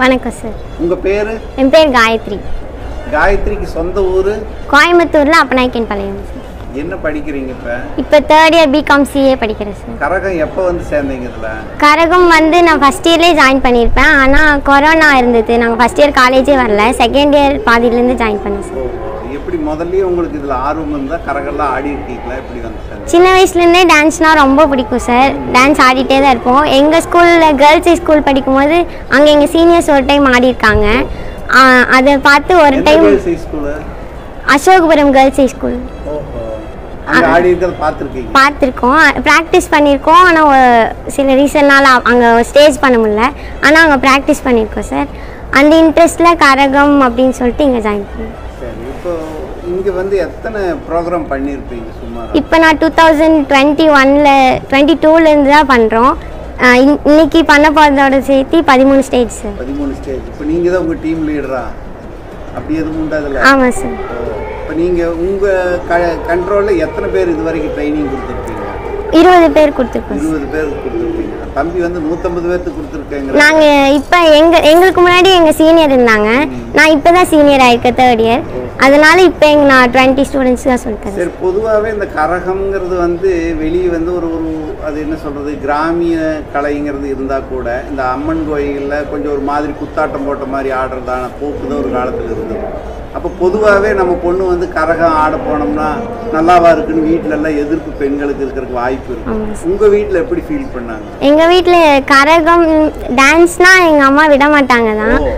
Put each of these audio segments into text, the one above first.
வணக்கம் சார் உங்கள் பேர் என் பேர் காயத்ரி காயத்ரிக்கு சொந்த ஊர் கோயம்புத்தூரில் அப்பநாயக்கன் பாளையம் சார் என்ன படிக்கிறீங்க இப்போ இப்போ தேர்ட் இயர் பிகாம் சிஏ படிக்கிறேன் சார் கரகம் எப்போ வந்து சேர்ந்தீங்க இதில் கரகம் வந்து நான் ஃபஸ்ட் இயர்லேயே ஜாயின் பண்ணியிருப்பேன் ஆனால் கொரோனா இருந்தது நாங்கள் ஃபஸ்ட் இயர் காலேஜே வரல செகண்ட் இயர் பாதியிலேருந்து ஜாயின் பண்ணேன் சார் எப்படி முதல்லயே உங்களுக்கு இதில் ஆர்வம் இருந்தால் கரகெல்லாம் ஆடி இருக்கீங்களா எப்படி வந்து சேர்ந்தீங்க சின்ன வயசுலேருந்தே டான்ஸ்னால் ரொம்ப பிடிக்கும் சார் டான்ஸ் ஆடிட்டே தான் இருப்போம் எங்கள் ஸ்கூலில் கேர்ள்ஸ் ஸ்கூல் படிக்கும்போது அங்கே எங்கள் சீனியர்ஸ் ஒரு டைம் ஆடிருக்காங்க ஆ, அதை பார்த்து ஒரு எந்த time girls school Ashokapuram girls school ஓஹோ அங்கே ஆடி இருக்கிறத பார்த்துருக்கீங்க பார்த்துருக்கோம் ப்ராக்டிஸ் பண்ணியிருக்கோம் ஆனால் சில ரீசன்னால் அங்கே ஸ்டேஜ் பண்ண முடியல ஆனால் அங்கே ப்ராக்டிஸ் பண்ணியிருக்கோம் சார் அந்த இன்ட்ரெஸ்ட்டில் கரகம் அப்படின்னு சொல்லிட்டு இங்கே ஜாயின் பண்ணேன் சரி இப்போ இங்கே வந்து எத்தனை ப்ரோக்ராம் பண்ணியிருப்பீங்க சுமார் இப்போ நான் டூ தௌசண்ட் டுவெண்ட்டி ஒனில் டுவெண்ட்டி டூலேருந்து தான் பண்ணுறோம் இன்னைக்கு பண்ண போகிறதோட சேர்த்து பதிமூணு ஸ்டேஜ் சார் பதிமூணு ஸ்டேஜ் இப்போ நீங்கள் தான் உங்கள் டீம் லீடரா அப்படி எதுவும் உண்டா அதில் ஆமாம் சார் இப்போ நீங்கள் உங்கள் க கண்ட்ரோலில் எத்தனை பேர் இது வரைக்கும் ட்ரைனிங் கொடுத்துருப்பீங்க இருபது பேர் கொடுத்துருக்கோம் இருபது பேருக்கு கொடுத்துருப்பீங்க தம்பி வந்து நூற்றம்பது பேர்த்துக்கு கொடுத்துருக்கேங்கிற நாங்கள் இப்போ எங்கள் எங்களுக்கு முன்னாடி எங்கள் சீனியர் இருந்தாங்க நான் இப்போ தான் சீனியர் ஆயிருக்கேன் தேர்ட் இயர் அதனால இப்போ எங்க நான் டுவெண்ட்டி ஸ்டூடெண்ட்ஸ் தான் சொல்லித்தரேன் சரி பொதுவாகவே இந்த கரகம்ங்கிறது வந்து வெளியே வந்து ஒரு ஒரு அது என்ன சொல்கிறது கிராமிய கலைங்கிறது இருந்தால் கூட இந்த அம்மன் கோயிலில் கொஞ்சம் ஒரு மாதிரி குத்தாட்டம் போட்ட மாதிரி ஆடுறதான போக்கு தான் ஒரு காலத்தில் இருந்தது அப்போ பொதுவாகவே நம்ம பொண்ணு வந்து கரகம் ஆட போனோம்னா நல்லாவா இருக்குன்னு வீட்டில எல்லாம் எதிர்ப்பு பெண்களுக்கு இருக்கிறதுக்கு வாய்ப்பு இருக்கு உங்கள் வீட்டில் எப்படி ஃபீல் பண்ணாங்க எங்கள் வீட்டில் கரகம் டான்ஸ்னால் எங்கள் அம்மா விட மாட்டாங்க தான் ஓ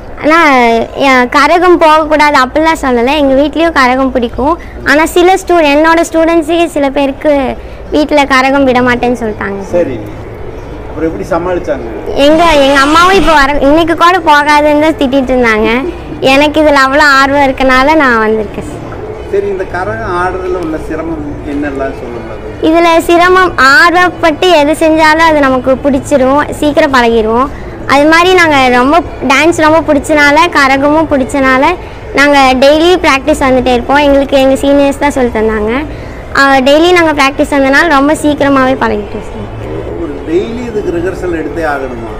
ஆனால் கரகம் போகக்கூடாது அப்படிலாம் சொல்லலை எங்கள் வீட்லேயும் கரகம் பிடிக்கும் ஆனால் சில ஸ்டூ என்னோட ஸ்டூடெண்ட்ஸே சில பேருக்கு வீட்டில் கரகம் விட மாட்டேன்னு சொல்லிட்டாங்க சரி அப்புறம் எப்படி சமாளிச்சாங்க எங்கள் எங்கள் அம்மாவும் இப்போ வர இன்னைக்கு கூட போகாதுன்னு தான் திட்டிட்டு இருந்தாங்க எனக்கு இதில் அவ்வளோ ஆர்வம் இருக்கனால நான் வந்திருக்கேன் சரி இந்த கரகம் ஆடுறதுல உள்ள சிரமம் என்னெல்லாம் சொல்லுங்க அது. இதில் சிரமம் ஆர்வப்பட்டு எது செஞ்சாலும் அது நமக்கு பிடிச்சிரும் சீக்கிரம் பழகிடுவோம் அது மாதிரி நாங்கள் ரொம்ப டான்ஸ் ரொம்ப பிடிச்சனால கரகமும் பிடிச்சனால நாங்கள் டெய்லி ப்ராக்டிஸ் வந்துட்டே இருப்போம் எங்களுக்கு எங்கள் சீனியர்ஸ் தான் சொல்லி தந்தாங்க டெய்லி நாங்கள் ப்ராக்டிஸ் வந்தனால ரொம்ப சீக்கிரமாகவே பழகிட்டோம் சார் ஒரு டெய்லி இதுக்கு ரிஹர்சல் எடுத்தே ஆகணுமா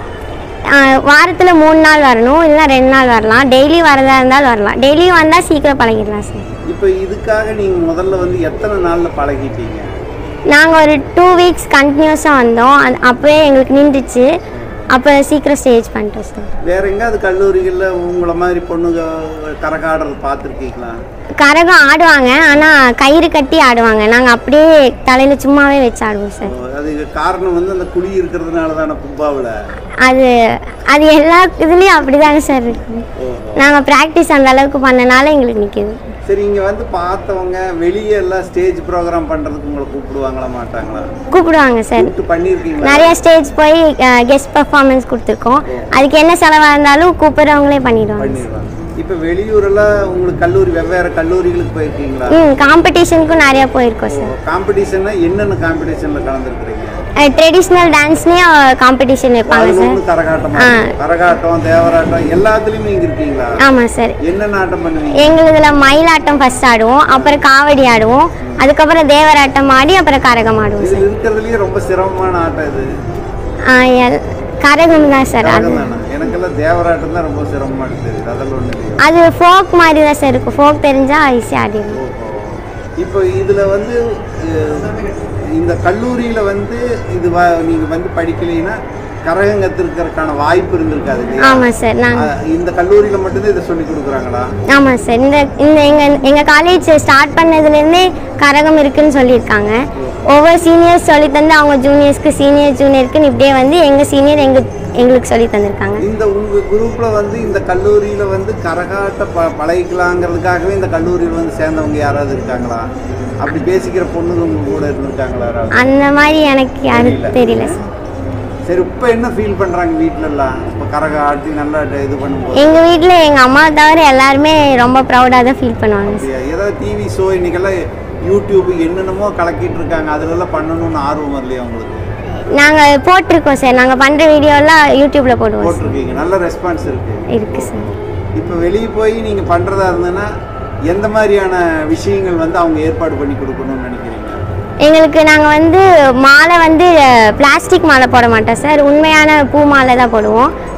வாரத்தில் மூணு நாள் வரணும் இல்லை ரெண்டு நாள் வரலாம் டெய்லி வரதா இருந்தாலும் வரலாம் டெய்லி வந்தால் சீக்கிரம் பழகிடலாம் சார் இப்போ இதுக்காக நீங்கள் முதல்ல வந்து எத்தனை நாளில் பழகிட்டீங்க நாங்கள் ஒரு டூ வீக்ஸ் கண்டினியூஸாக வந்தோம் அது அப்போயே எங்களுக்கு நின்றுச்சு அப்போ சீக்கிரம் ஸ்டேஜ் பண்ணிட்டோம் சார் வேற எங்காவது கல்லூரிகளில் உங்களை மாதிரி பொண்ணுங்க கரகாடுறது பார்த்துருக்கீங்களா கரகம் ஆடுவாங்க ஆனால் கயிறு கட்டி ஆடுவாங்க நாங்கள் அப்படியே தலையில் சும்மாவே வச்சு ஆடுவோம் சார் அதுக்கு காரணம் வந்து அந்த குழி இருக்கிறதுனால தானே கும்பாவில் அது அது எல்லா இதுலேயும் அப்படி தாங்க சார் இருக்கு நாங்கள் ப்ராக்டிஸ் அந்த அளவுக்கு பண்ணனால எங்களுக்கு நிற்கிது சரி இங்கே வந்து பார்த்தவங்க வெளியே எல்லாம் ஸ்டேஜ் ப்ரோக்ராம் பண்ணுறதுக்கு உங்களை கூப்பிடுவாங்களா மாட்டாங்களா கூப்பிடுவாங்க சார் கூப்பிட்டு பண்ணியிருக்கீங்களா நிறைய ஸ்டேஜ் போய் கெஸ்ட் பர்ஃபார்மன்ஸ் கொடுத்துருக்கோம் அதுக்கு என்ன செலவாக இருந்தாலும் கூப்பிட்றவங்களே பண்ணிடுவாங்க பண்ணிடுவாங்க இப்போ வெளியூரெல்லாம் உங்களுக்கு கல்லூரி வெவ்வேறு கல்லூரிகளுக்கு போயிருக்கீங்களா ம் காம்படிஷனுக்கும் நிறையா போயிருக்கோம் சார் காம்படிஷன்னா என்னென்ன காம்படிஷனில் கலந்துருக்குறீங்க ட்ரெடிஷ்னல் டான்ஸ்லேயும் காம்படிஷன் வைப்பாங்க அதுல சார் வந்து கரகாட்டம் ஆ. கரகாட்டம் தேவராட்டம் எல்லாத்துலேயுமே இங்கே இருக்கீங்களா ஆமாம் சார் என்னென்ன ஆட்டம் பண்ணுவீங்க எங்களுதுல மயிலாட்டம் ஃபர்ஸ்ட் ஆடுவோம் அப்புறம் காவடி ஆடுவோம் அதுக்கப்புறம் தேவராட்டம் ஆடி அப்புறம் கரகம் ஆடுவோம் இதில் இருக்கிறதுலயே ரொம்ப சிரமமான ஆட்டம் இது ஆ, எல்- கரகம் தான் சார் அது கரகம் தானே எனக்கெல்லாம் தேவராட்டம் தான் ரொம்ப சிரமமாக தெரியுது அதெல்லாம் ஒன்றும் இல்லையா அது ஃபோக் மாதிரி தான் சார் இருக்கும் ஃபோக் தெரிஞ்சால் ஈஸியாக ஆடிடும் இப்போ இதில் வந்து அஹ், இந்த கல்லூரியில் வந்து இது வ நீங்கள் வந்து படிக்கலைன்னா கரகம் கற்றுருக்கிறதுக்கான வாய்ப்பு இருந்திருக்காது இல்லையா ஆமாம் சார் நாங்கள் அஹ், இந்த கல்லூரியில் மட்டும்தான் இதை சொல்லி கொடுக்குறாங்களா ஆமாம் சார் இந்த இந்த எங்கள் எங்கள் காலேஜ் ஸ்டார்ட் பண்ணதுலேருந்தே கரகம் இருக்குன்னு சொல்லியிருக்காங்க ஒவ்வொரு சீனியர்ஸ் சொல்லி தந்து அவங்க ஜூனியர்ஸ்க்கு சீனியர் ஜூனியருக்குன்னு இப்படியே வந்து எங்கள் சீனியர் எங்கள் எங்களுக்கு சொல்லி தந்திருக்காங்க இந்த உங்கள் குரூப்பில் வந்து இந்த கல்லூரியில் வந்து கரகாட்ட ப பழகிக்கலாங்கிறதுக்காகவே இந்த கல்லூரியில் வந்து சேர்ந்தவங்க யாராவது இருக்காங்களா அப்படி பேசிக்கிற பொண்ணுங்க உங்க கூட இருந்திருக்காங்களா யாராவது அந்த மாதிரி எனக்கு யாரும் தெரியல சார் சரி இப்போ என்ன ஃபீல் பண்ணுறாங்க வீட்டிலலாம் இப்போ கரக ஆட்டி நல்லா இது பண்ணும்போது எங்கள் வீட்டில் எங்கள் அம்மா தவிர எல்லாருமே ரொம்ப ப்ரௌடாக தான் ஃபீல் பண்ணுவாங்க சார் அப்படியா? ஏதாவது டிவி ஷோ இன்னைக்கெல்லாம் யூடியூப் என்னென்னமோ கலக்கிட்டு இருக்காங்க அதுலலாம் பண்ணணும்னு ஆர்வம் வரலையா உங்களுக்கு நாங்கள் போட்டிருக்கோம் சார் நாங்கள் பண்ணுற வீடியோலாம் யூடியூப்பில் போடுவோம் சார் போட்டிருக்கீங்க நல்ல ரெஸ்பான்ஸ் இருக்கு இருக்குது சார் இப்போ வெளியே போய் நீங்கள் பண்ணுறதா இருந்ததுன்னா எந்த மாதிரியான விஷயங்கள் வந்து அவங்க ஏற்பாடு பண்ணி கொடுக்கணும்னு நினைக்கிறீங்க எங்களுக்கு நாங்கள் வந்து மாலை வந்து பிளாஸ்டிக் மாலை போட மாட்டோம் சார் உண்மையான பூ மாலை தான் போடுவோம்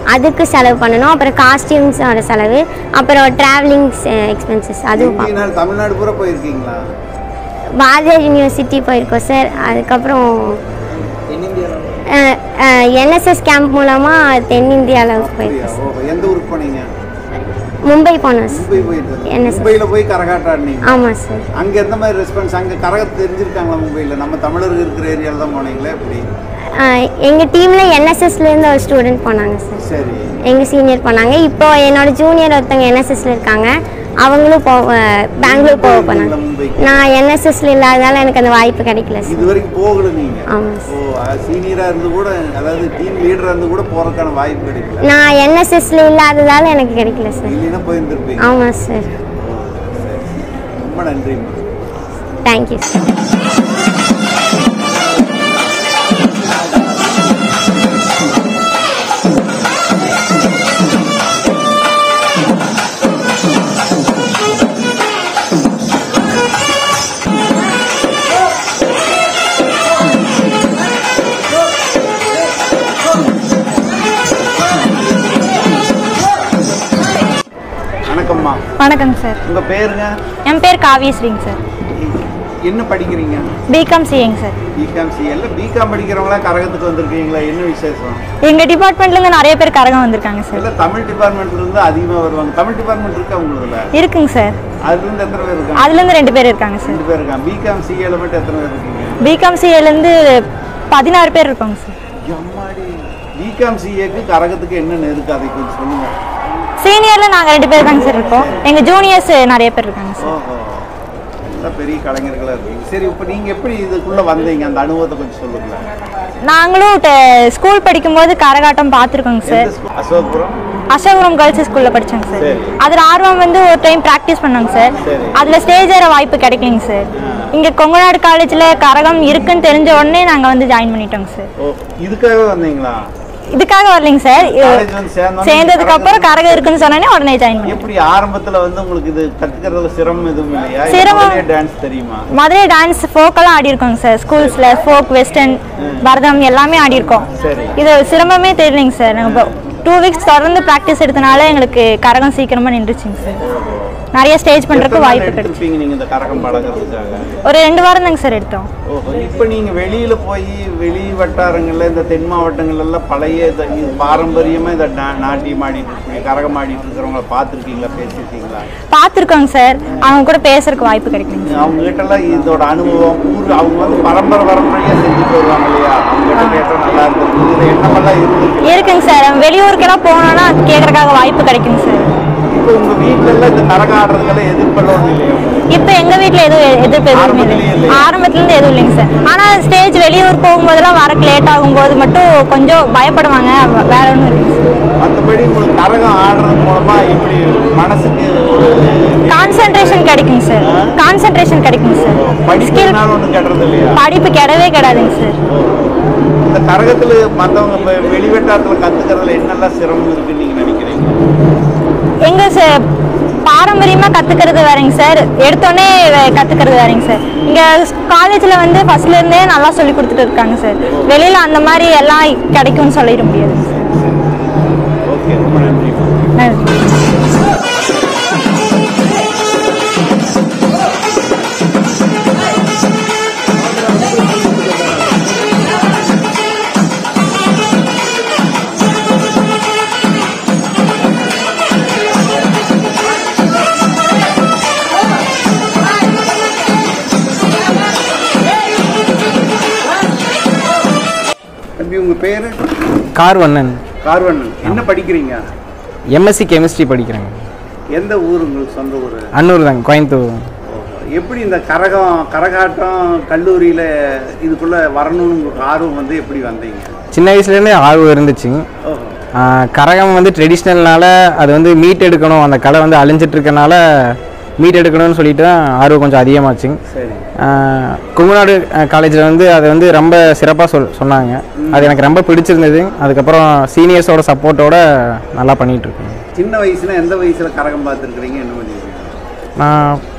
அதுக்கு செலவு பண்ணணும் அப்புறம் காஸ்டியூம்ஸோட செலவு அப்புறம் ட்ராவலிங் எக்ஸ்பென்சஸ் அதுவும் இந்திய நாள் தமிழ்நாடு பூரா போயிருக்கீங்களா பாரதியார் யூனிவர்சிட்டி போயிருக்கோம் சார் அதுக்கப்புறம் என்எஸ்எஸ் கேம்ப் மூலமாக தென்னிந்தியாவில் அப்படியா போயிருக்கோம் சார் ஓ எந்த ஊருக்கு போனீங்க மும்பை போனோம் சார் மும்பை போயிட்டு NSS. மும்பையில் போய் கரகாட்டாடினீங்க ஆமாம் சார் அங்கே எந்த மாதிரி ரெஸ்பான்ஸ் அங்கே கரகம் தெரிஞ்சிருக்காங்களா மும்பையில் நம்ம தமிழர்கள் இருக்கிற ஏரியாவில் தான் போனீங்களே எப்படி எங்கள் டீமில் என்எஸ்எஸ்லேருந்து ஒரு ஸ்டூடெண்ட் போனாங்க சார் சரி எங்கள் சீனியர் போனாங்க இப்போ என்னோட ஜூனியர் ஒருத்தவங்க என்எஸ்எஸ்ல இருக்காங்க அவங்களும் போ பெங்களூர் போக போனாங்க மும்பைக்கு நான் என்எஸ்எஸ்ல இல்லாததால எனக்கு அந்த வாய்ப்பு கிடைக்கல சார் இது வரைக்கும் போகல நீங்க ஆமாம் ஓ சார் சீனியரா இருந்து கூட அதாவது டீம் லீடரா இருந்து கூட போறதுக்கான வாய்ப்பு கிடைக்கல நான் என்எஸ்எஸ்ல இல்லாததால எனக்கு கிடைக்கல சார் இல்லைன்னா போயிருந்திருப்பீங்க ஆமாம் சார் ஓ, சரி. ரொம்ப நன்றிம்மா தேங்க்யூ சார் வணக்கம்மா வணக்கங்க சார் உங்க பேருங்க என் பேர் காவியஸ்ரீங்க சார் என்ன படிக்கிறீங்க பிகாம் சிஏங்க சார் பிகாம் சிஎல்ல பிகாம் படிக்கிறவங்களா கரகத்துக்கு வந்திருக்கீங்களா என்ன விசேஷம் எங்கள் டிபார்ட்மெண்ட்லேருந்து நிறைய பேர் கரகம் வந்திருக்காங்க சார் எல்லாம் தமிழ் டிபார்ட்மெண்ட்ல இருந்து அதிகமா வருவாங்க தமிழ் டிபார்ட்மெண்ட் இருக்கா உங்களுதுல இருக்குங்க சார் அதுல இருந்து எத்தனை பேர் இருக்காங்க அதுலேருந்து ரெண்டு பேர் இருக்காங்க சார் ரெண்டு பேர் இருக்காங்க பிகாம் சிஎல்ல மட்டும் எத்தனை பேர் இருக்கீங்க பிகாம் சிஏலேருந்து பதினாறு பேர் இருக்காங்க சார் எம்மாடி பிகாம் சிஏக்கு கரகத்துக்கு என்ன இருக்கு அதை கொஞ்சம் சொல்லுங்க சீனியரில் நாங்கள் ரெண்டு பேர் தாங்க சார் இருக்கோம் எங்கள் ஜூனியர்ஸ் நிறைய பேர் இருக்காங்க சார் ஓஹோ எல்லாம் பெரிய கலைஞர்களாக இருக்கீங்க சரி இப்போ நீங்கள் எப்படி இதுக்குள்ளே வந்தீங்க அந்த அனுபவத்தை கொஞ்சம் சொல்லுங்களேன் நாங்களும் ஸ்கூல் படிக்கும்போது கரகாட்டம் பார்த்துருக்கோங்க சார் எந்த ஸ்கூல் அசோகபுரம் அசோகபுரம் கேர்ள்ஸ் ஸ்கூலில் படித்தேங்க சார் சரி. அதில் ஆர்வம் வந்து ஒரு டைம் ப்ராக்டிஸ் பண்ணாங்க சார் சரி. அதில் ஸ்டேஜ் ஏற வாய்ப்பு கிடைக்கலைங்க சார் இங்கே கொங்கநாடு காலேஜில் கரகம் இருக்குன்னு தெரிஞ்ச உடனே நாங்கள் வந்து ஜாயின் பண்ணிட்டோங்க சார் ஓ இதுக்காக வந்தீங்களா இதுக்காக வரலைங்க சார் காலேஜ் வந்து சேர்ந்தோன்னே சேர்ந்ததுக்கு அப்புறம் கரகம் கரகம் இருக்குன்னு சொன்னோடனே உடனே ஜாயின் பண்ணி எப்படி ஆரம்பத்துல வந்து உங்களுக்கு இது கத்துக்கிறதுல சிரமம் எதுவும் இல்லையா சிரமம். டான்ஸ் தெரியுமா மதுரை டான்ஸ் ஃபோக்கெல்லாம் ஆடி இருக்கோங்க சார் ஸ்கூல்ஸில் ஃபோக் வெஸ்டர்ன் பரதம் எல்லாமே ஆடி இருக்கோம் சரி. இது சிரமமே தெரியலைங்க சார் நாங்கள் டூ வீக்ஸ் தொடர்ந்து ப்ராக்டிஸ் எடுத்தனால எங்களுக்கு கரகம் சீக்கிரமாக நின்றுச்சுங்க சார் நிறைய ஸ்டேஜ் பண்ணுறதுக்கு எத்தனை நாள் வாய்ப்பு கிடைச்சு எடுத்திருப்பீங்க நீங்க இந்த கரகம் பழகிறதுக்காக ஒரு ரெண்டு வாரம் தாங்க சார் எடுத்தோம் ஓஹோ இப்போ நீங்க வெளியில போய் வெளி வட்டாரங்கள்ல இந்த தென் மாவட்டங்கள்ல எல்லாம் பழைய இந்த இது பாரம்பரியமா இந்த நா- நாட்டியம் ஆடிட்டு இருக்கீங்க கரகம் ஆடிட்டு இருக்கிறவங்கள பார்த்துருக்கீங்களா பேசியிருக்கீங்களா பார்த்துருக்கோங்க சார் அவங்க கூட பேசுறதுக்கு வாய்ப்பு கிடைக்கலைங்க அவங்க கிட்ட எல்லாம் இதோட அனுபவம் ஊர் அவங்க வந்து பரம்பரை பரம்பரையா செஞ்சுட்டு வருவாங்க இல்லையா அவங்க கிட்ட கேட்டா நல்லா இருக்கும் இதுல என்னமெல்லாம் இருக்கு இருக்குங்க சார் வெளியூருக்கெல்லாம் போனோன்னா கேட்கறதுக்காக வாய்ப்பு கிடைக்குங்க சார் இப்போ உங்க வீட்டுல எல்லாம் இந்த கரகம் ஆடுறதுக்கெல்லாம் எதிர்ப்பெல்லாம் இல்லையா இப்போ எங்க வீட்ல எதுவும் எதிர்ப்பு எதுவுமே ஆரம்பத்திலேயே இல்லை இல்லையா? ஆரம்பத்துல இருந்து எதுவும் இல்லைங்க சார் ஆனா ஸ்டேஜ் வெளியூர் போகும்போதெல்லாம் வரக்கு லேட் ஆகும்போது மட்டும் கொஞ்சம் பயப்படுவாங்க வ- வேற ஒன்றும் இல்லைங்க சார் மற்றபடி உங்களுக்கு கரகம் ஆடுறது மூலமா எப்படி மனசுக்கு ஒரு கான்சென்ட்ரேஷன் கிடைக்குங்க சார் கான்சென்ட்ரேஷன் கிடைக்குங்க சார் ஸ்கில் படிக்கிறதுனால ஒன்றும் கெடுறது இல்லையா படிப்பு கிடவே கிடாதுங்க சார் இந்த கரகத்துல மற்றவங்க வெளிவட்டாரத்துல கத்துக்கிறதுல என்னெல்லாம் சிரமம் இருக்குன்னு நீங்க நினைக்கிறீங்க எங்க சார் பாரம்பரியமா கத்துக்கிறது வேறங்க சார் எடுத்தோடனே கத்துக்கிறது வேறங்க சார் இங்க காலேஜ்ல வந்து ஃபர்ஸ்ட்ல இருந்தே நல்லா சொல்லி கொடுத்துட்டு இருக்காங்க சார் வெளியில அந்த மாதிரி எல்லாம் கிடைக்கும்னு சொல்லிட முடியாது ஓகே ரொம்ப நன்றி நன்றி தம்பி உங்க பேரு கார்வண்ணன் கார்வண்ணன் என்ன படிக்கிறீங்க எம்எஸ்சி கெமிஸ்ட்ரி படிக்கிறேங்க எந்த ஊர் உங்களுக்கு சொந்த ஊர் அன்னூர் தாங்க கோயம்புத்தூர் எப்படி இந்த கரகம் கரகாட்டம் கல்லூரியில இதுக்குள்ள வரணும்னு உங்களுக்கு ஆர்வம் வந்து எப்படி வந்தீங்க சின்ன வயசுலேருந்தே ஆர்வம் இருந்துச்சுங்க ஓஹோ ஆஹ் கரகம் வந்து ட்ரெடிஷ்னல்னால அது வந்து மீட் எடுக்கணும் அந்த கலை வந்து அழிஞ்சிட்டு இருக்கனால மீட் எடுக்கணும்னு சொல்லிட்டு தான் ஆர்வம் கொஞ்சம் அதிகமாச்சுங்க சரி ஆஹ் குங்குநாடு காலேஜில் வந்து அதை வந்து ரொம்ப சிறப்பாக சொல் சொன்னாங்க அது எனக்கு ரொம்ப பிடிச்சிருந்தது அதுக்கப்புறம் சீனியர்ஸோட சப்போர்ட்டோட நல்லா பண்ணிகிட்டு இருக்கேன் சின்ன வயசுல எந்த வயசுல கரகம் பார்த்துருக்குறீங்க என்ன பண்ணிருக்கீங்க நான்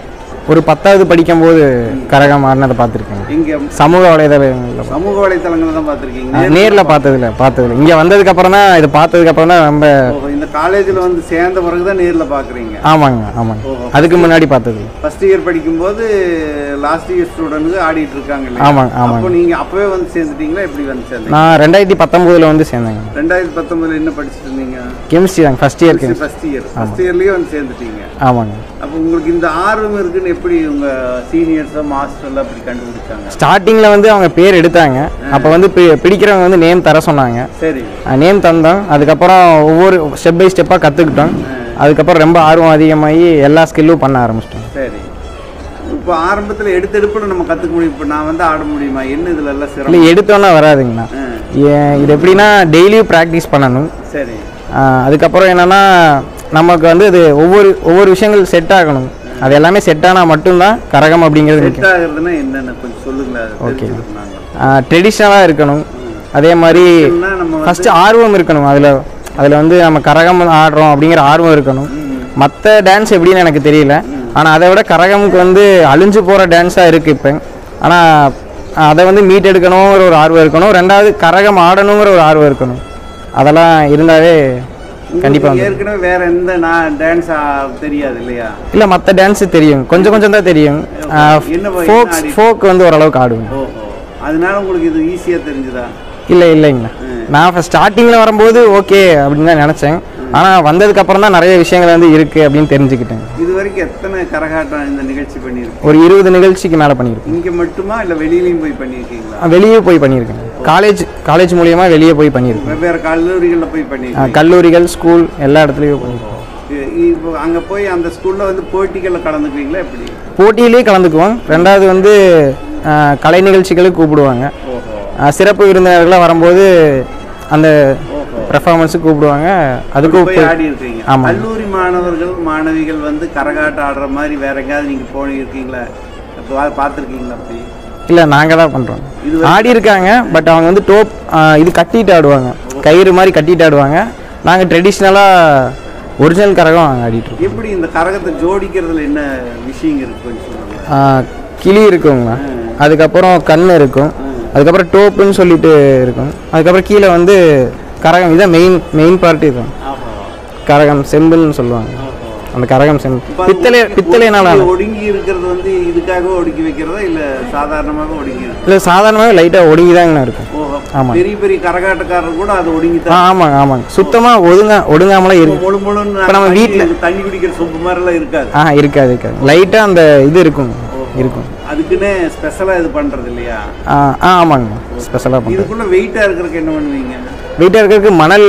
ஒரு பத்தாவது படிக்கும்போது கரகம் ஆடினதை பார்த்துருக்கேங்க இங்க சமூக வலைதளங்களில் சமூக வலைத்தளங்களை தான் பார்த்துருக்கீங்க நேரில் பார்த்ததில்ல பார்த்ததில்ல இங்கே வந்ததுக்கப்புறம் தான் இது பார்த்ததுக்கப்புறம் தான் ரொம்ப ஓஹோ இந்த காலேஜில் வந்து சேர்ந்த பிறகு தான் நேரில் பார்க்குறீங்க ஆமாங்க ஆமாங்க அதுக்கு முன்னாடி பார்த்தது ஃபர்ஸ்ட் இயர் படிக்கும்போது லாஸ்ட் இயர் ஸ்டூடெண்ட்ஸு ஆடிட்டு இருக்காங்க இல்லையா? ஆமாங்க, ஆமாங்க. அப்போ நீங்கள் அப்போவே வந்து சேர்ந்துட்டீங்களா எப்படி வந்து சேர்ந்தீங்க நான் ரெண்டாயிரத்தி பத்தொம்போதில் வந்து சேர்ந்தேங்க ரெண்டாயிரத்தி பத்தொன்பதுல என்ன படிச்சுட்டு இருந்தீங்க கெமிஸ்ட்ரி தாங்க first year chemistry first year first இயர்லேயே வந்து சேர்ந்துட்டீங்க ஆமாங்க அப்போ உங்களுக்கு இந்த ஆர்வம் இருக்குன்னு எப்படி உங்கள் சீனியர்ஸோ மாஸ்டர்லாம் அப்படி கண்டுபிடிச்சாங்க ஸ்டார்டிங்கில் வந்து அவங்க பேர் எடுத்தாங்க அப்போ வந்து பி- பிடிக்கிறவங்க வந்து நேம் தர சொன்னாங்க சரி நேம் தந்தோம் அதுக்கப்புறம் ஒவ்வொரு ஸ்டெப் பை ஸ்டெப்பாக கற்றுக்கிட்டோம் அதுக்கப்புறம் ரொம்ப ஆர்வம் அதிகமாகி எல்லா ஸ்கில்லும் பண்ண ஆரம்பிச்சிட்டோம் சரி இப்போ ஆரம்பத்தில் எடுத்தெடுப்பில் நம்ம கற்றுக்க முடியும் இப்போ நான் வந்து ஆட முடியுமா என்ன இதில் எல்லாம் இல்லை சிரமம் எடுத்தோன்னா வராதுங்கண்ணா ஆ, ஏன் இது எப்படின்னா டெய்லியும் ப்ராக்டிஸ் பண்ணணும் சரி ஆஹ் அதுக்கப்புறம் என்னென்னா நமக்கு வந்து இது ஒவ்வொரு ஒவ்வொரு விஷயங்கள் செட் ஆகணும் அது எல்லாமே செட் ஆனால் மட்டும்தான் கரகம் அப்படிங்கிறது செட் ஆகுறதுன்னா என்னென்ன கொஞ்சம் சொல்லுங்களேன் அதை தெரிஞ்சுக்கிறோம் நாங்கள் ட்ரெடிஷ்னலாக இருக்கணும் அதே மாதிரி இல்லைன்னா நம்ம வந்து- ஃபஸ்ட்டு ஆர்வம் இருக்கணும் அதில் அதில் வந்து நம்ம கரகம் ஆடுறோம் அப்படிங்கிற ஆர்வம் இருக்கணும் மற்ற டான்ஸ் எப்படின்னு எனக்கு தெரியல ஆனால் அதை விட கரகமுக்கு வந்து அழிஞ்சு போகிற டான்ஸாக இருக்குது இப்போ ஆனால் அதை வந்து மீட் எடுக்கணுங்கிற ஒரு ஆர்வம் இருக்கணும் ரெண்டாவது கரகம் ஆடணுங்கிற ஒரு ஆர்வம் இருக்கணும் அதெல்லாம் இருந்தாவே கண்டிப்பாக உங்களுக்கு ஏற்கனவே வேற எந்த நான் டான்ஸ் தெரியாது இல்லையா இல்லை மற்ற டான்ஸு தெரியும் கொஞ்சம் கொஞ்சம் தான் தெரியும் என்ன வகை- ஃபோக்ஸ் என்ன ஆடி- ஃபோக் வந்து ஓரளவுக்கு ஆடுவேன் ஓஹோ அதனால உங்களுக்கு இது ஈஸியாக தெரிஞ்சுதா இல்லை இல்லைங்கண்ணா நான் இப்போ ஸ்டார்டிங்கில் வரும்போது ஓகே அப்படின்னு தான் நினச்சேன் ஆனால் வந்ததுக்கப்புறம் தான் நிறைய விஷயங்கள் வந்து இருக்குது அப்படின்னு தெரிஞ்சுக்கிட்டேன் இது வரைக்கும் எத்தனை கரகாட்டம் இந்த நிகழ்ச்சி பண்ணியிருக்கீங்க ஒரு இருபது நிகழ்ச்சிக்கு மேலே பண்ணியிருக்கேன் இங்கே மட்டுமா இல்லை வெளியிலையும் போய் பண்ணியிருக்கீங்களா ஆ, வெளியே போய் பண்ணியிருக்கேன் காலேஜ் காலேஜ் மூலியமாக வெளியே போய் பண்ணியிருக்கேன் வெவ்வேறு கல்லூரிகளில் போய் ஆ, பண்ணியிருக்கீங்க கல்லூரிகள் ஸ்கூல் எல்லா இடத்துலையும் பண்ணியிருக்கேன் இ- இப்போ அங்கே போய் அந்த ஸ்கூலில் வந்து போட்டிகளில் கலந்துக்குவீங்களா எப்படி போட்டியிலேயே கலந்துக்குவோம் ரெண்டாவது வந்து ஆ, கலை நிகழ்ச்சிகளுக்கு கூப்பிடுவாங்க ஓஹோ ஆ, சிறப்பு விருந்தினர்கள்லாம் வரும்போது அந்த பெர்ஃபார்மன்ஸுக்கு கூப்பிடுவாங்க அதுக்கும் போய் ஆடி இருக்கீங்க ஆமாம். கல்லூரி மாணவர்கள் மாணவிகள் வந்து கரகாட்டம் ஆடுற மாதிரி வேற எங்கேயாவது நீங்கள் போயிருக்கீங்களா இப்போ பார்த்துருக்கீங்களா அப்படி இல்லை நாங்கள் தான் பண்ணுறோம் இது ஆடி இருக்காங்க பட் அவங்க வந்து டோப் இது கட்டிட்டு ஆடுவாங்க கயிறு மாதிரி கட்டிட்டு ஆடுவாங்க நாங்கள் ட்ரெடிஷ்னலாக ஒரிஜினல் கரகம் நாங்கள் ஆடிட்டு இருக்கோம் எப்படி இந்த கரகத்தை ஜோடிக்கிறதுல என்ன விஷயம் இருக்கு கொஞ்சம் சொல்லுங்க ஆ, கிளி இருக்குங்கண்ணா அதுக்கப்புறம் கண் இருக்கும் அதுக்கப்புறம் டோப்புன்னு சொல்லிட்டு இருக்கும் அதுக்கப்புறம் கீழே வந்து கரகம் இதான் மெயின் மெயின் பார்ட் இது ஆஹா கரகம் செம்புன்னு சொல்லுவாங்க அந்த கரகம் செம்பு பித்தளை பித்தளைனால ஒடுங்கி- ஒடுங்கி இருக்கிறது வந்து இதுக்காக ஒடுக்கி வைக்கிறதா இல்ல சாதாரணமாக ஒடுங்கி இருக்கு இல்லை சாதாரணமாகவே லைட்டாக ஒடுங்கி தாங்கண்ணா இருக்கும் ஓஹோ ஆமாம். பெரிய பெரிய கரகாட்டக்காரர் கூட அது ஒடுங்கி ஆ தான் ஆமாங்க ஆமாங்க சுத்தமாக ஒதுங்க ஒடுங்காமலே இருக்கு முழு முழுன்னு இப்ப நம்ம தண்ணி- வீட்ல- தண்ணி குடிக்கிற சொம்பு மாதிரிலாம் இருக்காது ஆ இருக்காது இருக்காது லைட்டாக அந்த இது இருக்கும் இருக்கும் அதுக்குன்னே ஸ்பெஷலா இது பண்றது இல்லையா ஆ ஆ ஆமாங்க ஸ்பெஷலாக பண்ணுறேன் இதுக்குள்ள வெயிட்டா இருக்கிறதுக்கு என்ன பண்ணுவீங்க வெயிட்டாக இருக்கிறதுக்கு மணல்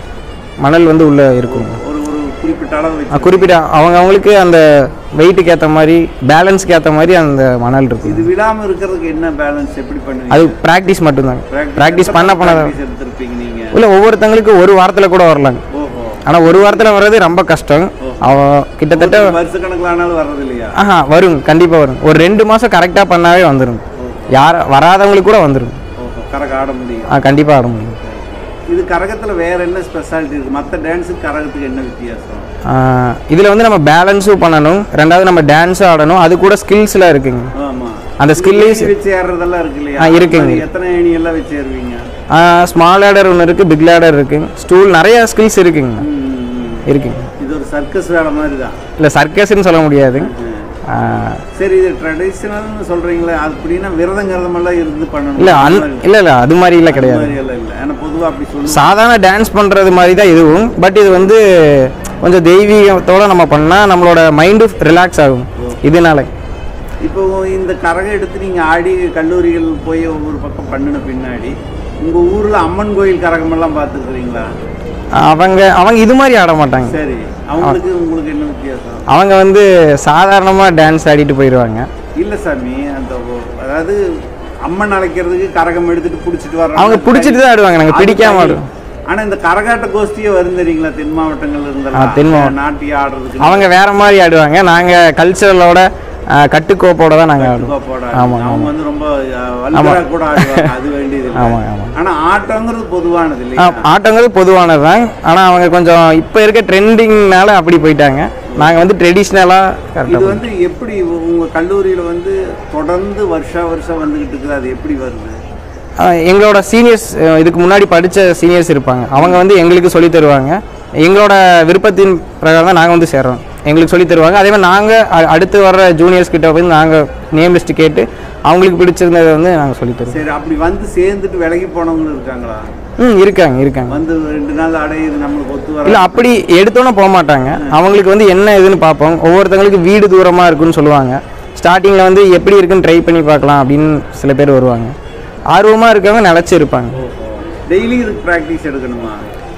மணல் வந்து உள்ளே இருக்கும் ஒரு ஒரு குறிப்பிட்ட அளவு ஆ, வச்சு குறிப்பிட்ட அவங்க அவங்களுக்கு அந்த வெயிட்டுக்கு ஏற்ற மாதிரி பேலன்ஸ்க்கு ஏற்ற மாதிரி அந்த மணல் இருக்கும் இது விழாம இருக்கிறதுக்கு என்ன பேலன்ஸ் எப்படி பண்ணுவீங்க அது ப்ராக்டிஸ் மட்டும்தாங்க ப்ராக்டிஸ் பண்ண பண்ண practice எடுத்திருப்பீங்க நீங்க இல்லை ஒவ்வொருத்தங்களுக்கு ஒரு வாரத்தில் கூட வரலாங்க ஓஹோ ஆனால் ஒரு வாரத்தில் வர்றது ரொம்ப கஷ்டம் அவ கிட்டத்தட்ட வருஷ கணக்கில் ஆனாலும் வர்றது இல்லையா ஆஹா வரும் கண்டிப்பாக வரும் ஒரு ரெண்டு மாதம் கரெக்டாக பண்ணாவே வந்துடும் யார் வராதவங்களுக்கு கூட வந்துடும் ஓஹோ கரக ஆட முடியும் ஆ கண்டிப்பாக ஆட முடியும் இது கரகத்துல வேற என்ன ஸ்பெஷாலிட்டி இருக்கு மற்ற டான்ஸுக்கு கரகத்துக்கு என்ன வித்தியாசம் இதில் வந்து நம்ம பேலன்ஸும் பண்ணணும் ரெண்டாவது நம்ம டான்ஸும் ஆடணும் அது கூட ஸ்கில்ஸ்லாம் இருக்குங்க ஆமா அந்த ஸ்கில்லே ஏணி வச்சு ஏறுறதெல்லாம் இருக்கு இல்லையா ஆ, இருக்குங்க. அது எத்தனை ஏணி எல்லாம் வச்சு ஏறுவீங்க ஸ்மால் லேடர் ஒன்று இருக்குது பிக் லேடர் இருக்குங்க ஸ்டூல் நிறைய ஸ்கில்ஸ் இருக்குங்க ம், ம். இருக்குங்க இது ஒரு சர்க்கஸ் வேலை மாதிரி தான் இல்லை சர்க்கஸ்ன்னு சொல்ல முடியாது ஆ, சரி இது ட்ரெடிஷ்னல்னு சொல்றீங்களே அப்படின்னா விரதங்கிறதமெல்லாம் இருந்து பண்ணணும் இல்லை அந் அந்த இல்லை இல்லை அது மாதிரிலாம் கிடையாது மாதிரி எல்லாம் இல்லை ஏன்னா பொதுவா அப்படி சொல்லுவாங்க சாதாரண டான்ஸ் பண்ணுறது மாதிரி தான் இதுவும் பட் இது வந்து கொஞ்சம் தெய்வீகத்தோட நம்ம பண்ணால் நம்மளோட மைண்டு ரிலாக்ஸ் ஆகும் இதனால இப்போ இந்த கரகம் எடுத்து நீங்க ஆடி கல்லூரிகள் போய் ஒவ்வொரு பக்கம் பண்ணின பின்னாடி உங்க ஊர்ல அம்மன் கோயில் கரகம் எல்லாம் பார்த்துருக்குறீங்களா அவங்க அவங்க இது மாதிரி ஆட மாட்டாங்க சரி அவங்களுக்கு உங்களுக்கு என்ன வித்தியாசம் அவங்க வந்து சாதாரணமாக டான்ஸ் ஆடிட்டு போயிடுவாங்க இல்ல சாமி அந்த ஒ- அதாவது அம்மன் அழைக்கிறதுக்கு கரகம் எடுத்துட்டு புடிச்சிட்டு வர்றாங்க அவங்க பிடிச்சிட்டு தான் ஆடுவாங்க நாங்கள் அது பிடிக்காம தனி. ஆடுவோம் ஆனா இந்த கரகாட்ட கோஷ்டியே வரும் தெரியுங்களா தென் மாவட்டங்கள்ல ஆ, தென் இருந்தாலும் மாவட்டம். நாட்டியம் ஆடுறதுக்கு அவங்க வேற மாதிரி ஆடுவாங்க நாங்கள் கல்ச்சரலோட கட்டுக்கோப்போட தான் நாங்கள் ஆடுவோம் கோப்போட ஆமாம் அவங்க வந்து ரொம்ப வல்கரா கூட ஆடுவாங்க அது வேண்டியது இல்லை. ஆமாம் ஆமாம் ஆனா ஆட்டங்கிறது பொதுவானது ஆ, இல்லையா ஆட்டங்கிறது பொதுவானது தான் ஆனால் அவங்க கொஞ்சம் இப்போ இருக்க ட்ரெண்டிங்னால அப்படி போயிட்டாங்க நாங்கள் வந்து ட்ரெடிஷ்னலாக இது கரெக்டாக வந்து எப்படி உங்க கல்லூரியில வந்து தொடர்ந்து வருஷா வருஷம் வந்துகிட்டு இருக்குது அது எப்படி வருது எங்களோட சீனியர்ஸ் இதுக்கு முன்னாடி படித்த சீனியர்ஸ் இருப்பாங்க அவங்க வந்து எங்களுக்கு சொல்லித் தருவாங்க எங்களோட விருப்பத்தின் பிரகாரம் தான் நாங்கள் வந்து சேர்றோம் எங்களுக்கு சொல்லித் தருவாங்க அதே மாதிரி நாங்கள் அடுத்து வர்ற ஜூனியர்ஸ் கிட்ட போய் நாங்கள் நேம் லிஸ்ட் கேட்டு அவங்களுக்கு பிடிச்சிருந்ததை வந்து நாங்கள் சொல்லித் தருவோம் சரி அப்படி வந்து சேர்ந்துட்டு விலகி போனவங்களும் இருக்காங்களா ம் இருக்காங்க இருக்காங்க வந்து ரெண்டு நாள் அடையுது நம்மளுக்கு ஒத்து வர இல்லை அப்படி எடுத்தோன்னே போக மாட்டாங்க அவங்களுக்கு வந்து என்ன இதுன்னு பார்ப்போம் ஒவ்வொருத்தங்களுக்கு வீடு தூரமாக இருக்குன்னு சொல்லுவாங்க ஸ்டார்டிங்கில் வந்து எப்படி இருக்குன்னு ட்ரை பண்ணி பார்க்கலாம் அப்படின்னு சில பேர் வருவாங்க ஆர்வமாக இருக்கவங்க நிலச்சி இருப்பாங்க டெய்லி இதுக்கு ப்ராக்டிஸ் எடுக்கணுமா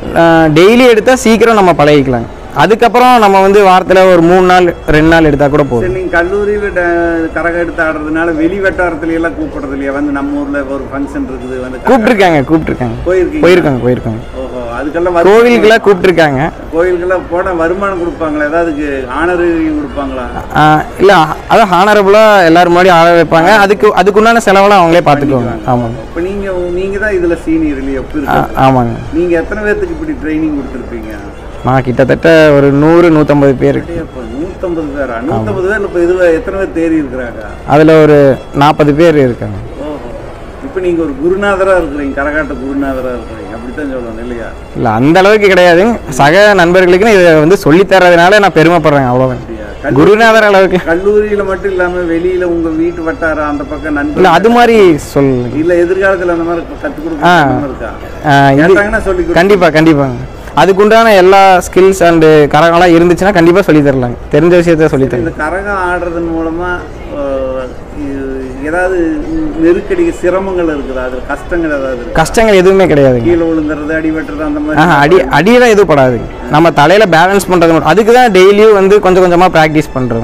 டெய்லி எடுத்தால் சீக்கிரம் நம்ம பழகிக்கலாம் அதுக்கப்புறம் நம்ம வந்து வாரத்தில் ஒரு மூணு நாள் ரெண்டு நாள் எடுத்தால் கூட போதும் சரி நீங்க கல்லூரியில ட- கரகம் எடுத்து ஆடுறதுனால வெளி வட்டாரத்துல எல்லாம் கூப்பிடுறது இல்லையா வந்து நம்ம ஊர்ல ஒரு ஃபங்க்ஷன் இருக்குது வந்து கரகம் கூப்பிட்டுருக்காங்க கூப்பிட்டுருக்காங்க போயிருக்கீங்க போயிருக்காங்க போயிருக்காங்க ஓஹோ அதுக்கெல்லாம் வரு- கோவிலுக்கெல்லாம் கூப்பிட்டுருக்காங்க கோயிலுக்கெல்லாம் போனா வருமானம் கொடுப்பாங்களா ஏதாவது ஆனர் கொடுப்பாங்களா இல்லை அதான் ஹானரபுளாக எல்லாரும் முன்னாடி ஆட வைப்பாங்க அதுக்கு அதுக்குண்டான செலவெல்லாம் அவங்களே பார்த்துக்குவாங்க ஆமாங்க இப்போ நீங்க நீங்க தான் இதுல சீனியர் இல்லையா எப்படி ஆ, ஆமாங்க நீங்க எத்தனை பேர்த்துக்கு இப்படி ட்ரைனிங் கொடுத்துருப்பீங்க நான் கிட்டத்தட்ட ஒரு நூறு நூற்றம்பது பேர் இப்போ நூற்றம்பது பேரா நூற்றம்பது பேர்ல இப்போ இது எத்தனை பேர் தேறி இருக்கிறாங்க அதில் ஒரு நாற்பது பேர் இருக்காங்க ஓஹோ இப்போ நீங்க ஒரு குருநாதரா இருக்கிறீங்க கரகாட்ட குருநாதரா இருக்கிறீங்க அப்படித்தான் சொல்லணும் இல்லையா இல்லை அந்த அளவுக்கு கிடையாதுங்க சக நண்பர்களுக்கு இதை வந்து சொல்லித் தர்றதுனால நான் பெருமைப்படுறேன் அவ்வளோதான் கல்லூரி- குருநாதர் அளவுக்கு கல்லூரியில மட்டும் இல்லாம வெளியில உங்க வீட்டு வட்டாரம் அந்த பக்கம் நண்பர் இல்லை அது மாதிரி சொல் இல்ல எதிர்காலத்துல அந்த மாதிரி கற்றுக் ஆ. கொடுக்க இருக்கா ஆ, இது கேட்டாங்கன்னா சொல்லி கொடு கண்டிப்பாக கண்டிப்பாங்க அதுக்குண்டான எல்லா ஸ்கில்ஸ் அண்டு கரகம்லாம் இருந்துச்சுன்னா கண்டிப்பாக சொல்லித் தரலாங்க தெரிஞ்ச விஷயத்த சொல்லித் தரலாம் இந்த கரகம் ஆடுறதன் மூலமா அஹ், இது ஏதாவது நெருக்கடி சிரமங்கள் இருக்குதா அது கஷ்டங்கள் ஏதாவது இருக்கு கஷ்டங்கள் எதுவுமே கிடையாதுங்க கீழே விழுந்துறது அடி வெட்டுறது அந்த ஆ மாதிரி அடி அடியெல்லாம் எதுவும் படாதுங்க நம்ம தலையில் பேலன்ஸ் பண்ணுறது மட்டும் அதுக்கு தான் டெய்லியும் வந்து கொஞ்சம் கொஞ்சமாக ப்ராக்டிஸ் பண்ணுறோம்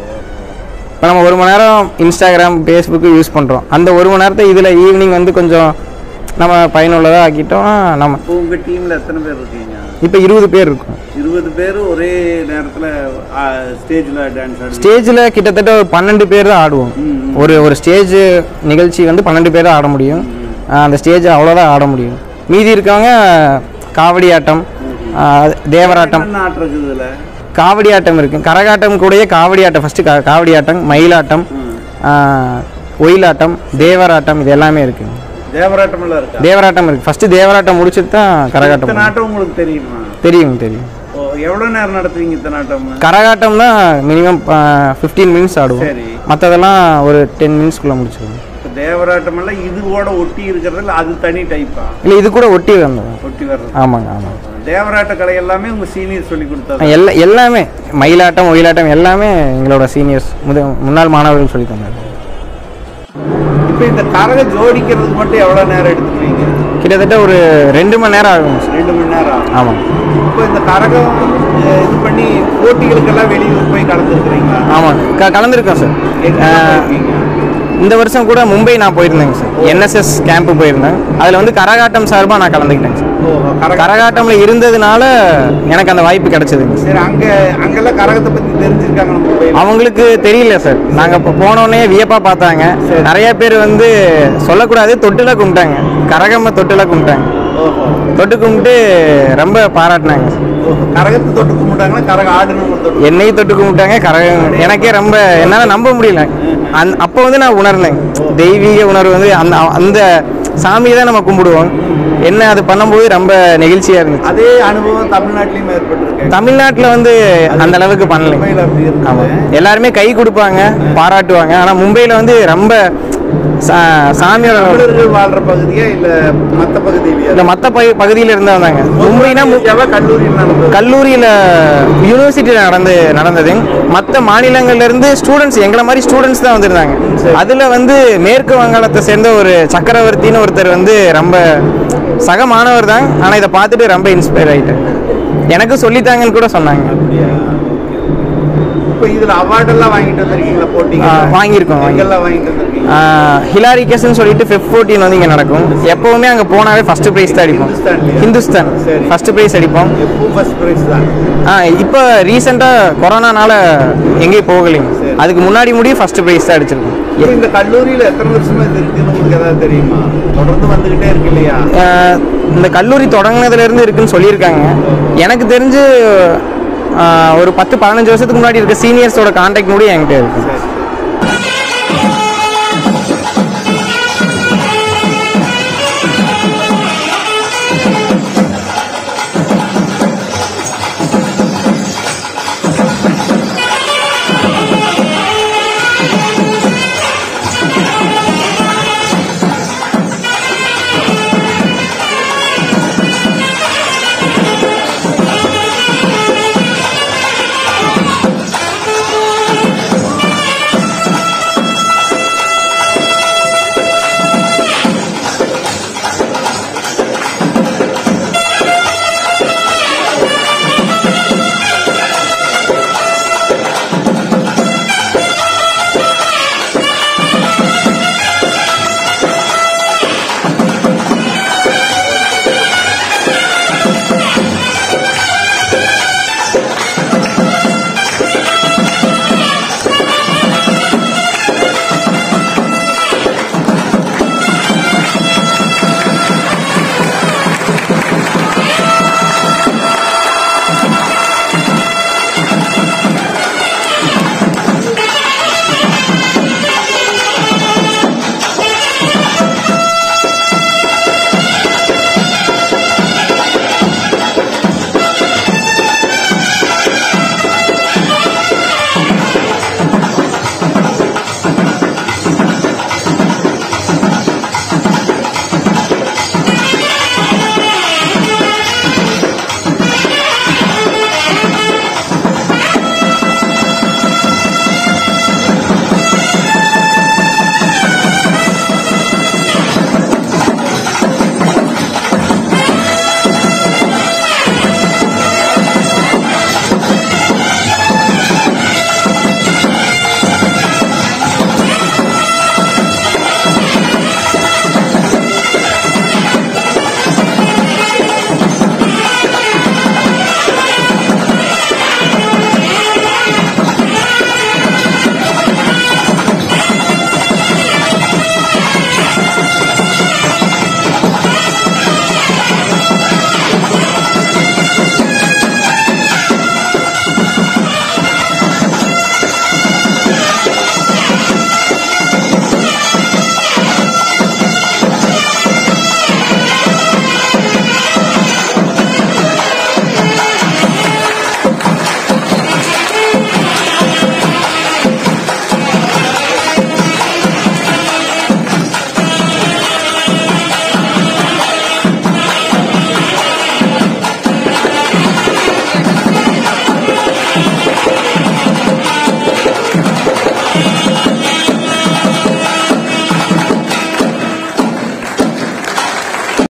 இப்போ நம்ம ஒரு மணி நேரம் இன்ஸ்டாகிராம் ஃபேஸ்புக்கு யூஸ் பண்ணுறோம் அந்த ஒரு மணி நேரத்தை இதில் ஈவினிங் வந்து கொஞ்சம் நம்ம பயனுள்ளதாக ஆக்கிட்டோம்னா நம்ம இப்போ உங்க டீம்ல எத்தனை பேர் இருக்கீங்க இப்போ இருபது பேர் இருக்கும் இருபது பேர் ஒரே நேரத்துல ஸ்டேஜ்ல டான்ஸ் ஆடுவீங்க ஸ்டேஜில் கிட்டத்தட்ட ஒரு பன்னெண்டு பேர் தான் ஆடுவோம் ஒரு ஒரு ஸ்டேஜ் நிகழ்ச்சி வந்து பன்னெண்டு பேர் தான் ஆட முடியும் ஆ, அந்த ஸ்டேஜ் அவ்வளோதான் ஆட முடியும் மீதி இருக்கவங்க காவடி ஆட்டம் ஆ, தேவராட்டம் என்ன ஆட்டம் இருக்குது இதுல காவடி ஆட்டம் இருக்கு கரகாட்டம் கூடயே காவடி ஆட்டம் ஃபர்ஸ்ட் காவடி ஆட்டம் மயிலாட்டம் ஆ, ஒயிலாட்டம் தேவராட்டம் இது எல்லாமே இருக்கு தேவராட்டம் எல்லாம் இருக்கா தேவராட்டம் இருக்கு ஃபர்ஸ்ட் தேவராட்டம் முடிச்சுட்டு தான் கரகாட்டம் இத்தனை ஆட்டம் உங்களுக்கு தெரியுமா தெரியும் தெரியும் ஓ எவ்வளவு நேரம் நடத்துவீங்க இத்தனை ஆட்டம் கரகாட்டம் தான் மினிமம் ஃபிஃப்டீன் மினிட்ஸ் ஆடுவோம் சரி மற்றதெல்லாம் ஒரு டென் மினிட்ஸ்க்குள்ளே முடிச்சிடுவோம் இப்போ தேவராட்டம் எல்லாம் இதுவோட ஒட்டி இருக்கிறதுல அது தனி டைப்பா இல்லை இது கூட ஒட்டி வந்தோம் ஒட்டி வர்றது ஆமாங்க ஆமாங்க தேவராட்ட கலை எல்லாமே உங்க சீனியர் சொல்லி கொடுத்தது எல்லா எல்லாமே மயிலாட்டம் ஒயிலாட்டம் எல்லாமே எங்களோட சீனியர்ஸ் முத முன்னாள் மாணவர்கள் சொல்லி தந்தாங்க இப்போ இந்த கரக ஜோடிக்கிறதுக்கு மட்டும் எவ்வளவு நேரம் எடுத்துக்குவீங்க கிட்டத்தட்ட ஒரு ரெண்டு மணி நேரம் ஆகும் சார் ரெண்டு மணி நேரம் ஆகும். ஆமாம் இப்போ இந்த கரகம் அஹ், இது பண்ணி போட்டிகளுக்கெல்லாம் வெளியூர் போய் கலந்துருக்கிறீங்களா ஆமாம் க கலந்துருக்கோம் சார் எங்க போயிருக்கீங்க? இந்த வருஷம் கூட மும்பை நான் போயிருந்தேங்க சார் என்எஸ்எஸ் கேம்ப் போயிருந்தேன் அதில் வந்து கரகாட்டம் சார்பாக நான் கலந்துக்கிட்டேங்க சார் ஓ கரகம் கரகாட்டமில் இருந்ததுனால எனக்கு அந்த வாய்ப்பு கிடைச்சதுங்க சார் சரி அங்க அங்கெல்லாம் கரகத்தை பத்தி தெரிஞ்சிருக்காங்க நம்ம போய் அவங்களுக்கு தெரியல சார் நாங்கள் இப்போ போனோடனே வியப்பாக பார்த்தாங்க நிறைய பேர் வந்து சொல்லக்கூடாது தொட்டுல கும்பிட்டாங்க கரகம்மை தொட்டுல கும்பிட்டாங்க ஓஹோ தொட்டு கும்பிட்டு ரொம்ப பாராட்டினாங்க ஓஹோ. கரகத்தை தொட்டு கும்பிட்டாங்கன்னா கரகம் ஆடணும் தொட்டு என்னையும் தொட்டு கும்பிட்டாங்க கரகம் எனக்கே ரொம்ப என்னால் நம்ப முடியல அந் அப்போ வந்து நான் உணர்ந்தேன் தெய்வீக உணர்வு வந்து அந்த அந்த சாமியை தான் நம்ம கும்பிடுவோம் என்ன அது பண்ணும்போது ரொம்ப நெகிழ்ச்சியாக இருந்துச்சு அதே அனுபவம் தமிழ்நாட்டிலையும் ஏற்பட்டிருக்கு தமிழ்நாட்டில் வந்து அந்த அளவுக்கு பண்ணல மும்பையில் அப்படி ஆமாம் இருந்தது எல்லாருமே கை கொடுப்பாங்க பாராட்டுவாங்க ஆனால் மும்பையில் வந்து ரொம்ப சா- சாமியோட தமிழர்கள் வாழ்ற பகுதியா இல்ல மத்த பகுதியிலயா இந்த மற்ற பகு பகுதியில் இருந்து வந்தாங்க மும்பைனா மு- எவ்வளவு கல்லூரியில் நடந்தது கல்லூரியில் யூனிவர்சிட்டியில் நடந்து நடந்தது மற்ற மாநிலங்கள்ல இருந்து ஸ்டூடெண்ட்ஸ் எங்களை மாதிரி ஸ்டூடெண்ட்ஸ் தான் வந்திருந்தாங்க அதில் வந்து மேற்கு வங்காளத்தை சேர்ந்த ஒரு சக்கரவர்த்தின்னு ஒருத்தர் வந்து ரொம்ப சக மாணவர் தான் ஆனால் இதை பார்த்துட்டு ரொம்ப இன்ஸ்பயர் ஆகிட்டேன் எனக்கு சொல்லித்தாங்கன்னு கூட சொன்னாங்க அப்படியா இப்போ இதுல அவார்ட் எல்லாம் வாங்கிட்டு வந்திருக்கீங்களா போட்டிங்க ஆ, வாங்கியிருக்கோம், வாங்கி- எங்கெல்லாம் வாங்கிட்டு வந்திருக்கீங்க ஹிலாரி கேஸ்ன்னு சொல்லிட்டு ஃபெப் ஃபோர்டீன் வந்து இங்கே நடக்கும் எப்போவுமே அங்கே போனாவே ஃபர்ஸ்ட் ப்ரைஸ் தான் அடிப்போம் ஹிந்துஸ்தான்லயா? ஹிந்துஸ்தான் சரி. ஃபர்ஸ்ட் ப்ரைஸ் அடிப்போம் எப்பவும் ஃபர்ஸ்ட் பிரைஸ் தான் ஆ இப்போ ரீசெண்டாக கொரோனானால எங்கேயும் போகலைங்க சரி அதுக்கு முன்னாடி முடியும் ஃபர்ஸ்ட் ப்ரைஸ் தான் அடிச்சிருக்கோம் இப்போ இந்த கல்லூரியில் எத்தனை வருஷமா இது இருக்குன்னு உங்களுக்கு ஏதாவது தெரியுமா தொடர்ந்து வந்துகிட்டே இருக்கு இல்லையா அஹ் இந்த கல்லூரி தொடங்கினதுலேருந்து இருக்குன்னு சொல்லியிருக்காங்க எனக்கு தெரிஞ்சு அஹ், ஒரு பத்து பதினஞ்சு வருஷத்துக்கு முன்னாடி இருக்க சீனியர்ஸோட கான்டாக்ட் கூட என்கிட்ட இருக்கு சரி